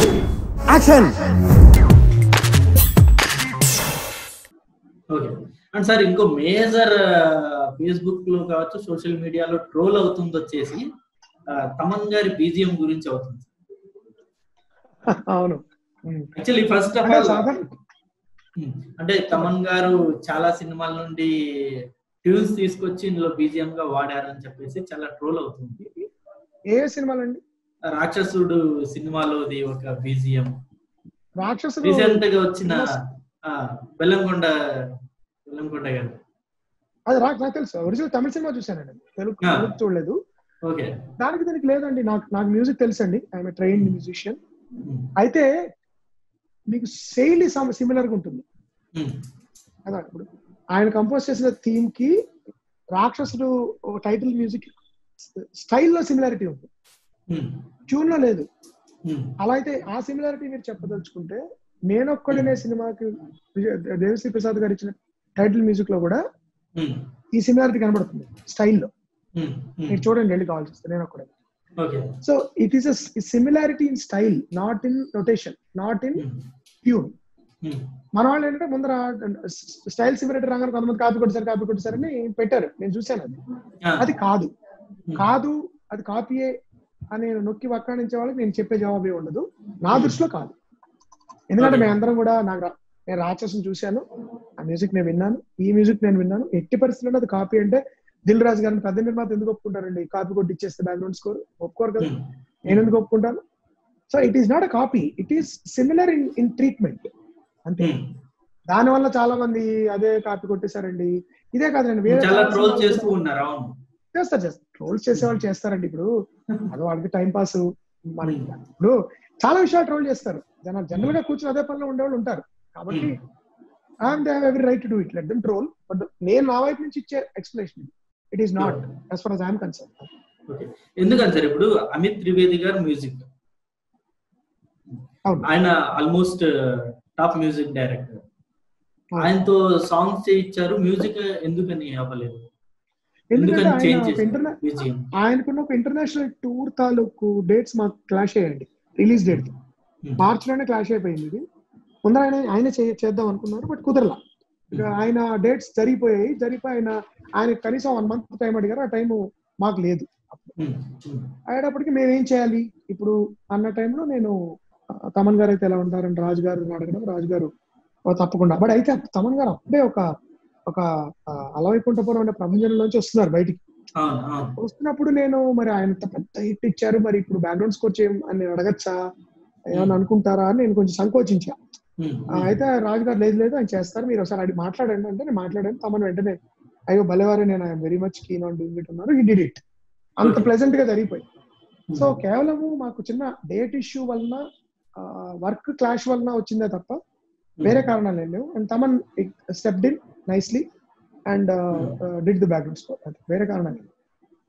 Action okay and sir ఇంకో major Facebook లో కావచ్చు సోషల్ మీడియాలో ట్రోల్ అవుతుంది వచ్చేసి ఆ, తమన్ గారి బీజిఎం గురించి అవుతుంది అవును ఉమ్. యాక్చువల్లీ ఫస్ట్ ఆఫ్ అంటే ఆల్ సాధారణ అంటే తమన్ గారు చాలా సినిమాల నుండి ట్యూన్స్ తీసుకొచ్చి ఇందులో బీజిఎం గా వాడారని చెప్పేసి చాలా ట్రోల్ అవుతుంది ఏ సినిమాలండి రాక్షసుడు సినిమాలోది ఒక బీజిఎం రాక్షసుడు రీసెంట్ గా వచ్చిన ఆ, బెల్లంకొండ బెల్లంకొండ గారు అది రా నాకు తెలుసు ఒరిజినల్ తమిళ సినిమా చూశానండి తెలుగు ఆ. తెలుగు చూడలేదు ఓకే దానికి దీనికి లేదండి నాకు నాకు మ్యూజిక్ తెలుసండి ఐఎమ్ ట్రైన్ మ్యూజిషియన్ అయితే మీకు శైలి సిమిలర్ గా ఉంటుంది కదా ఇప్పుడు ఆయన కంపోజ్ చేసిన థీమ్ కి రాక్షసుడు టైటిల్ మ్యూజిక్ స్టైల్లో సిమిలారిటీ ఉంది ట్యూన్ లో లేదు అలా అయితే ఆ సిమిలారిటీ మీరు చెప్పదలుచుకుంటే నేనొక్కడనే సినిమాకి విజయ- దేవిశ్రీ ప్రసాద్ గారు ఇచ్చిన టైటిల్ మ్యూజిక్ లో కూడా ఈ సిమిలారిటీ కనబడుతుంది స్టైల్లో మీరు చూడండి వెళ్ళి కాల్ చేస్తే నేను ఒక్కడే okay so it is similarity in style not in notation not in tune మన వాళ్ళు ఏంటంటే ముందర స్టైల్ సిమిలారిటీ రాగానే కొంతమంది కాపీ కొట్టారు కాపీ కొట్టారని పెట్టారు నేను చూశాను అది అది కాదు కాదు అది కాపీయే అని నేను నొక్కి వక్కాణించే వాళ్ళకి నేను చెప్పే జవాబే ఉండదు నా దృష్టిలో కాదు ఎందుకంటే Okay. మేమందరం కూడా నాకు రా- నేను రాక్షసుని చూశాను ఆ మ్యూజిక్ నేను విన్నాను ఈ మ్యూజిక్ నేను విన్నాను ఎట్టి పరిస్థితుల్లో అది కాపీ అంటే దిల్ రాజు గారిని పెద్ద నిర్మాత ఎందుకు ఒప్పుకుంటారండి కాపీ కొట్టి ఇచ్చేస్తే బ్యాక్గ్రౌండ్ స్కోర్ ఒప్పుకోరు కదా నేను ఎందుకు ఒప్పుకుంటాను so it is not a copy it is similar in in treatment అంతే దాని వల్ల చాలా మంది అదే కాపీ కొట్టేశారండి ఇదే కాదండి వేరే చాలా చాలా ట్రోల్ సినిమాలు చేస్తూ కూడా- ఉన్నారు అవును చేస్తారు చేస్తారు ట్రోల్స్ చేసే వాళ్ళు చేస్తారండి ఇప్పుడు అది వాళ్ళకి టైం పాస్ మన ఇప్పుడు చాలా విషయాలు ట్రోల్ చేస్తారు జనాలు జనరల్ గా కూర్చొని అదే పనిలో ఉండేవాళ్ళు ఉంటారు కాబట్టి and every right to do it let them troll but నేను నా వైపు నుంచి ఇచ్చే explanation it is not as far as I'm concern okay ఎందుకని సార్ ఇప్పుడు అమిత్ త్రివేది గారు మ్యూజిక్ అవును ఆయన ఆల్మోస్ట్ టాప్ మ్యూజిక్ డైరెక్టర్ ఆయనతో సాంగ్స్ ఇచ్చారు మ్యూజిక్ ఎందుకని అవ్వలేదు ఎందుకంటే ఎందుకని ఆయన చేంజ్ ఒక చేశారు ఇంటర్నెట్ బీజిఎం ఆయనకున్న ఒక ఇంటర్నేషనల్ టూర్ తాలూకు డేట్స్ మాకు క్లాష్ అయ్యండి రిలీజ్ డేట్ మార్చ్ లోనే క్లాష్ అయిపోయింది ఇది ముందర ఆయన ఆయన చే- చేద్దాం అనుకున్నారు బట్ కుదరలా ఇక ఆయన డేట్స్ జరిగిపోయాయి జరిగిపోయి ఆయన ఆయన కనీసం వన్ మంత్ టైం అడిగారు ఆ టైం మాకు లేదు అయ్యేటప్పటికి మేము ఏం చేయాలి ఇప్పుడు అన్న టైంలో నేను ఆ, తమన్ గారు అయితే ఎలా ఉంటారని రాజు గారు అడగడం రాజు గారు "ఓ, తప్పకుండా బట్ అయితే తమన్ గారు అప్పుడే ఒక ఒక ఆ, అలవైకుంఠపురం అనే ప్రపంచంలోంచి వస్తున్నారు బయటికి అవును అవును వస్తున్నప్పుడు నేను మరి ఆయన ఇంత పెద్ద హిట్ ఇచ్చారు మరి ఇప్పుడు బ్యాక్గ్రౌండ్ స్కోర్ చేయం అని నేను అడగచ్చా ఏమని అనుకుంటారా అని నేను కొంచెం సంకోచించా ఉమ్, ఆ, అయితే రాజు గారు లేదు లేదు ఆయన చేస్తారు మీరు ఒకసారి అడిగి మాట్లాడండి అంటే నేను మాట్లాడాను తమను వెంటనే అయ్యో భలేవారే నేను I'm very much keen on doing it ఉన్నారు ఈ డిడ్ ఇట్ అంత ప్లెజెంట్ గా జరిగిపోయి సో కేవలము మాకు చిన్న డేట్ ఇష్యూ వలన వర్క్ క్లాష్ వలన వచ్చిందే తప్ప వేరే కారణాలు ఏం లేవు and Thaman step in nicely and did the background score వేరే కారణాలు లేవు.